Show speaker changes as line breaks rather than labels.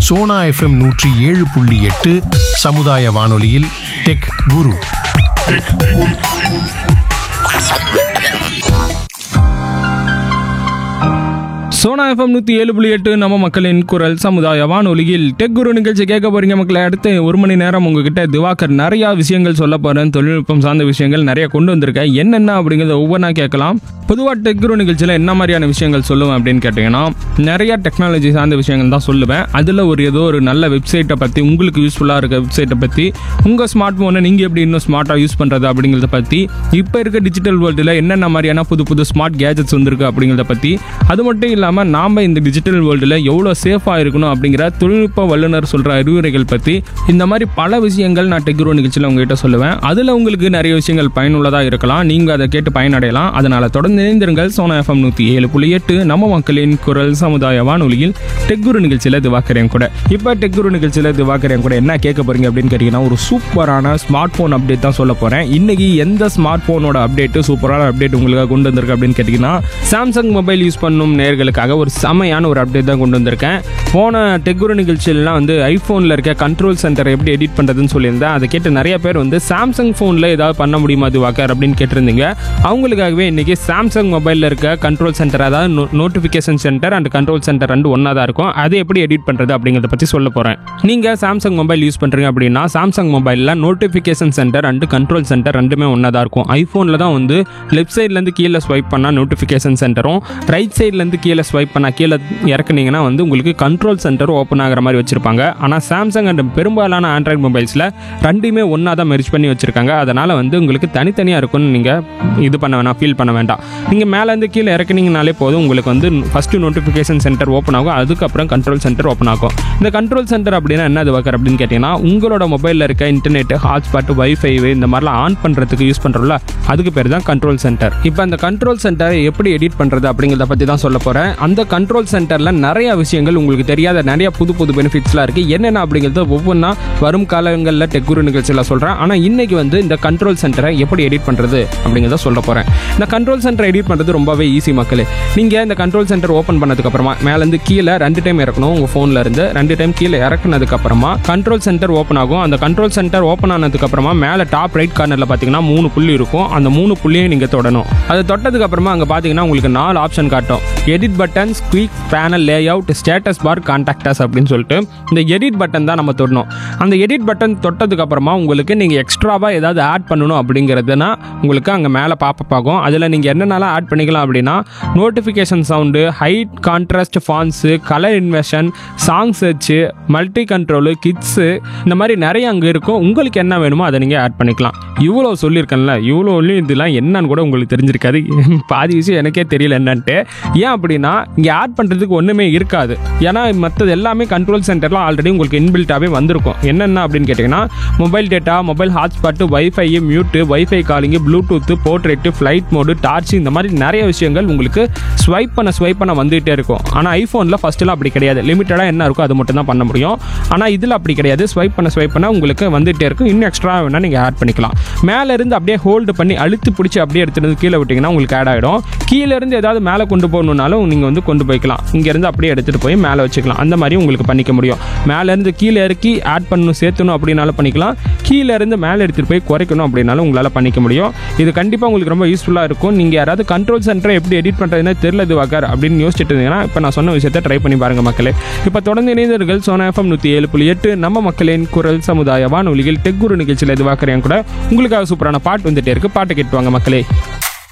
Sona FM நூற்றி ஏழு புள்ளி எட்டு சமுதாய வானொலியில் டெக் குரு
சோனா எஃப்எம் நூற்றி ஏழு புள்ளி எட்டு நம்ம மக்களின் குரல் சமுதாய வானொலியில் டெக் குரு நிகழ்ச்சி கேட்க போறீங்க மக்களை அடுத்து ஒரு மணி நேரம் உங்ககிட்ட திவாகர் நிறையா விஷயங்கள் சொல்ல போறேன் தொழில்நுட்பம் சார்ந்த விஷயங்கள் நிறைய கொண்டு வந்திருக்கேன் என்னென்ன அப்படிங்கிறத ஒவ்வொன்றா கேட்கலாம் பொதுவாக டெக் குரு நிகழ்ச்சியில் என்ன மாதிரியான விஷயங்கள் சொல்லுவேன் அப்படின்னு கேட்டிங்கன்னா நிறைய டெக்னாலஜி சார்ந்த விஷயங்கள் தான் சொல்லுவேன் அதில் ஒரு ஏதோ ஒரு நல்ல வெப்சைட்டை பற்றி உங்களுக்கு யூஸ்ஃபுல்லாக இருக்க வெப்சைட்டை பற்றி உங்கள் ஸ்மார்ட் ஃபோனை நீங்கள் எப்படி இன்னும் ஸ்மார்ட்டாக யூஸ் பண்ணுறது அப்படிங்கிறத பற்றி இப்போ இருக்க டிஜிட்டல் வேர்ல்டில் என்னென்ன மாதிரியான புது புது ஸ்மார்ட் கேஜெட்ஸ் வந்திருக்கு அப்படிங்கிறத பற்றி அது மட்டும் இல்லாமல் நாம் இந்த டிஜிட்டல் வேர்ல்டில் எவ்வளோ சேஃபாக இருக்கணும் அப்படிங்கிற தொழில்நுட்ப வல்லுநர் சொல்கிற அறிவுரைகள் பற்றி இந்த மாதிரி பல விஷயங்கள் நான் டெக்ரோ நிகழ்ச்சியில் உங்ககிட்ட சொல்லுவேன் அதில் உங்களுக்கு நிறைய விஷயங்கள் பயனுள்ளதாக இருக்கலாம் நீங்கள் அதை கேட்டு பயனடையலாம் அதனால் தொடர்ந்து இணைந்திருங்கள் சோனா எஃப்எம் நூற்றி ஏழு புள்ளி எட்டு நம்ம மக்களின் குரல் சமுதாய வானொலியில் டெக்குரு நிகழ்ச்சியில் திவாக்கரேன் கூட இப்போ டெக்குரு நிகழ்ச்சியில் திவாக்கரேன் கூட என்ன கேட்க போறீங்க அப்படின்னு கேட்டிங்கன்னா ஒரு சூப்பரான ஸ்மார்ட் ஃபோன் அப்டேட் தான் சொல்ல போகிறேன் இன்னைக்கு எந்த ஸ்மார்ட் ஃபோனோட அப்டேட்டு சூப்பரான அப்டேட் உங்களுக்காக கொண்டு வந்திருக்கு அப்படின்னு கேட்டிங்கன்னா சாம்சங் மொபைல் யூஸ் பண்ணும் நேர்களுக்காக ஒரு செமையான ஒரு அப்டேட் தான் கொண்டு வந்திருக்கேன் போன டெக்குரு நிகழ்ச்சியிலாம் வந்து ஐஃபோனில் இருக்க கண்ட்ரோல் சென்டர் எப்படி எடிட் பண்ணுறதுன்னு சொல்லியிருந்தேன் அதை கேட்டு நிறைய பேர் வந்து சாம்சங் ஃபோனில் ஏதாவது பண்ண முடியுமா திவாக்கர் அப்படின்னு கேட்டிருந்தீங்க அவங்களுக்காகவே இன்னைக்கு சாம்சங் மொபைலில் இருக்க கண்ட்ரோல் சென்டர் அதாவது notification centre and control centre ரெண்டு ஒன்றா தான் இருக்கும் அதை எப்படி எடிட் பண்ணுறது அப்படிங்கிறத பற்றி சொல்ல போகிறேன் நீங்கள் சாம்சங் மொபைல் யூஸ் பண்ணுறீங்க அப்படின்னா சாம்சங் மொபைலில் notification centre and control centre ரெண்டுமே ஒன்றா தான் இருக்கும் ஐஃபோனில் தான் வந்து லெஃப்ட் சைட்லேருந்து கீழே ஸ்வைப் பண்ணால் நோட்டிஃபிகேஷன் சென்டரும் ரைட் சைட்லேருந்து கீழே ஸ்வைப் பண்ணால் கீழே இறக்குனீங்கன்னா வந்து உங்களுக்கு கண்ட்ரோல் சென்டர் ஓப்பன் ஆகிற மாதிரி வச்சுருப்பாங்க ஆனால் சாம்சங் அண்ட் பெரும்பாலான ஆண்ட்ராய்டு மொபைல்ஸில் ரெண்டுமே ஒன்றா தான் மெர்ஜ் பண்ணி வச்சுருக்காங்க அதனால் வந்து உங்களுக்கு தனித்தனியாக இருக்கும்னு நீங்கள் இது பண்ண வேணாம் ஃபீல் பண்ண வேண்டாம் நீங்கள் மேலேருந்து கீழே இறக்குனீங்கனாலே போதும் உங்களுக்கு வந்து ஃபஸ்ட்டு நோட்டிஃபிகேஷன் சென்டர் ஓப்பன் ஆகும் அதுக்கப்புறம் கண்ட்ரோல் சென்டர் ஓப்பன் ஆகும் இந்த கண்ட்ரோல் சென்டர் அப்படின்னா என்ன ஒர்க்கர் அப்படின்னு கேட்டிங்கன்னா உங்களோட மொபைலில் இருக்க இன்டர்நெட் ஹாட்ஸ்பாட் வைஃபை இந்த மாதிரிலாம் ஆன் பண்ணுறதுக்கு யூஸ் பண்ணுறோம்ல அதுக்கு பேர் தான் கண்ட்ரோல் சென்டர் இப்போ அந்த கண்ட்ரோல் சென்டரை எப்படி எடிட் பண்ணுறது அப்படிங்கிறத பற்றி தான் சொல்ல போகிறேன் அந்த கண்ட்ரோல் சென்டரில் நிறைய விஷயங்கள் உங்களுக்கு தெரியாத நிறைய புது புது பெனிஃபிட்ஸ்லாம் இருக்குது என்னென்ன அப்படிங்கிறத ஒவ்வொன்றா வரும் காலங்களில் டெக்குரு நிகழ்ச்சியில் சொல்கிறேன் ஆனால் இன்னைக்கு வந்து இந்த கண்ட்ரோல் சென்டரை எப்படி எடிட் பண்ணுறது அப்படிங்கிறத சொல்ல போகிறேன் இந்த கண்ட்ரோல் சென்டர் எடிட் பண்ணுறது ரொம்பவே ஈஸி மக்களே நீங்கள் இந்த கண்ட்ரோல் சென்டர் ஓப்பன் பண்ணதுக்கப்புறமா மேலேருந்து கீழே ரெண்டு டைம் இறக்கணும் உங்கள் ஃபோனில் இருந்து ரெண்டு டைம் கீழே இறக்குனதுக்கப்புறமா கண்ட்ரோல் சென்டர் ஓப்பன் ஆகும் அந்த கண்ட்ரோல் சென்டர் ஓப்பன் ஆனதுக்கப்புறமா மேலே டாப் ரைட் கார்னரில் பார்த்தீங்கன்னா மூணு புள்ளி இருக்கும் அந்த மூணு புள்ளியும் நீங்கள் தொடணும் அதை தொட்டதுக்கு அப்புறமா அங்கே பார்த்தீங்கன்னா உங்களுக்கு நாலு ஆப்ஷன் காட்டும் edit buttons quick panel layout status bar contacts அப்படின்னு சொல்லிட்டு இந்த எடிட் பட்டன் தான் நம்ம தொடணும் அந்த எடிட் பட்டன் தொட்டதுக்கு அப்புறமா உங்களுக்கு நீங்கள் எக்ஸ்ட்ராவாக ஏதாவது ஆட் பண்ணணும் அப்படிங்கிறதுனா உங்களுக்கு அங்கே மேலே பாப்பப் ஆகும் அதில் நீங்கள் என்னென்னலாம் ஆட் பண்ணிக்கலாம் அப்படின்னா notification sound hide contrast fonts colour inversion சாங் சர்ச்சு மல்டி கண்ட்ரோலு கிட்ஸு இந்த மாதிரி நிறைய அங்கே இருக்கும் உங்களுக்கு என்ன வேணுமோ அதை நீங்கள் ஆட் பண்ணிக்கலாம் இவ்வளோ சொல்லியிருக்கேன்ல இவ்வளோ இதெல்லாம் என்னன்னு கூட உங்களுக்கு தெரிஞ்சிருக்காது பாதி விஷயம் எனக்கே தெரியல என்னன்ட்டு ஏன் அப்படின்னா இங்கே ஆட் பண்ணுறதுக்கு ஒன்றுமே இருக்காது ஏன்னா மற்றது எல்லாமே கண்ட்ரோல் சென்டரில் ஆல்ரெடி உங்களுக்கு இன்பில்ட்டாகவே வந்திருக்கும் என்னென்ன அப்படின்னு கேட்டிங்கன்னா mobile data mobile hotspot wifi mute wifi calling Bluetooth portrait flight mode torch இந்த மாதிரி நிறைய விஷயங்கள் உங்களுக்கு ஸ்வைப் பண்ண ஸ்வைப் பண்ண வந்துகிட்டே இருக்கும் ஆனால் ஐஃபோனில் ஃபஸ்ட்டில் அப்படி கிடையாது லிமிட்டடாக என்ன இருக்கோ அது மட்டும் தான் பண்ண முடியும் ஆனால் இதில் அப்படி கிடையாது ஸ்வைப் பண்ண ஸ்வைப் பண்ண உங்களுக்கு வந்துகிட்டே இருக்கும் இன்னும் எக்ஸ்ட்ரா வேணால் நீங்கள் ஆட் பண்ணிக்கலாம் மேலே இருந்து அப்படியே ஹோல்டு பண்ணி அழுத்தி பிடிச்சி அப்படியே எடுத்துட்டு வந்து கீழே விட்டிங்கன்னா உங்களுக்கு ஆட் ஆகிடும் கீழே இருந்து ஏதாவது மேலே கொண்டு போகணுன்னாலும் நீங்கள் வந்து கொண்டு போய்க்கலாம் இங்கேருந்து அப்படியே எடுத்துகிட்டு போய் மேலே வச்சுக்கலாம் அந்த மாதிரி உங்களுக்கு பண்ணிக்க முடியும் மேலேருந்து கீழே இறக்கி ஆட் பண்ணணும் சேர்த்தணும் அப்படின்னாலும் பண்ணிக்கலாம் கீழே இருந்து மேலே எடுத்துகிட்டு போய் குறைக்கணும் அப்படின்னாலும் உங்களால் பண்ணிக்க முடியும் இது கண்டிப்பாக உங்களுக்கு ரொம்ப யூஸ்ஃபுல்லாக இருக்கும் நீங்கள் யாராவது கண்ட்ரோல் சென்டரை எப்படி எடிட் பண்ணுறதுன்னு தெரியல வாக்கர் அப்படின்னு யோசிச்சுட்டு இருந்தீங்கன்னா இப்போ நான் சொன்ன விஷயத்தை ட்ரை பண்ணி பாருங்கள் மக்களே இப்போ தொடர்ந்து இணைந்தவர்கள் சோனா எஃப்எம் நூற்றி ஏழு புள்ளி எட்டு நம்ம மக்களின் குரல் சமுதாய வானொலியில் டெக்குரு நிகழ்ச்சியில் இது வாக்குறேன் கூட உங்களுக்காக சூப்பரான பாட்டு வந்துட்டே இருக்கு பாட்டு கேட்டுவாங்க மக்களே